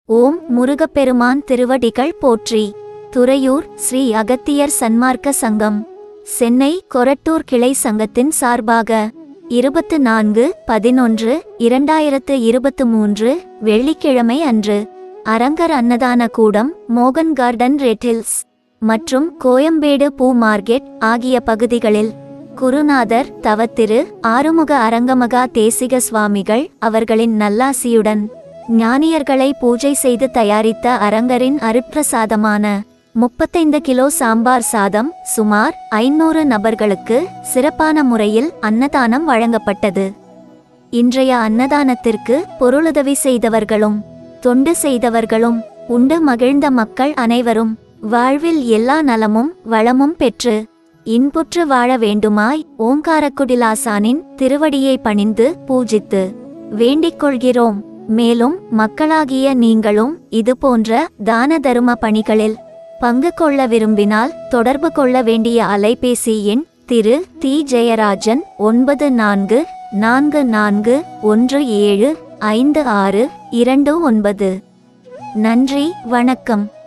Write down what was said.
ஓம் முருகப்பெருமான் திருவடிகள் போற்றி துறையூர் ஸ்ரீ அகத்தியர் சன்மார்க்க சங்கம் சென்னை கொரட்டூர் கிளை சங்கத்தின் சார்பாக இருபத்து நான்கு பதினொன்று இரண்டாயிரத்து இருபத்து மூன்று வெள்ளிக்கிழமை அன்று அரங்கர் அன்னதான கூடம் மோகன் கார்டன் ரெட்டில்ஸ் மற்றும் கோயம்பேடு பூ மார்க்கெட் ஆகிய பகுதிகளில் குருநாதர் தவத்திரு ஆறுமுக அரங்கமகா தேசிக சுவாமிகள் அவர்களின் நல்லாசியுடன் ஞானியர்களை பூஜை செய்து தயாரித்த அரங்கரின் அருட்பிரசாதமான முப்பத்தைந்து கிலோ சாம்பார் சாதம் சுமார் ஐநூறு நபர்களுக்கு சிறப்பான முறையில் அன்னதானம் வழங்கப்பட்டது இன்றைய அன்னதானத்திற்கு பொருளுதவி செய்தவர்களும் தொண்டு செய்தவர்களும் உண்டு மகிழ்ந்த மக்கள் அனைவரும் வாழ்வில் எல்லா நலமும் வளமும் பெற்று இன்புற்று வாழ வேண்டுமாய் ஓங்காரக்குடிலாசானின் திருவடியை பணிந்து பூஜித்து வேண்டிக் கொள்கிறோம் மேலும் மக்களாகிய நீங்களும் இதுபோன்ற தான தரும பணிகளில் பங்கு கொள்ள விரும்பினால் தொடர்பு கொள்ள வேண்டிய அலைபேசி எண் திரு தி ஜெயராஜன் ஒன்பது நான்கு நான்கு நான்கு ஒன்று ஏழு ஐந்து ஆறு இரண்டு ஒன்பது நன்றி வணக்கம்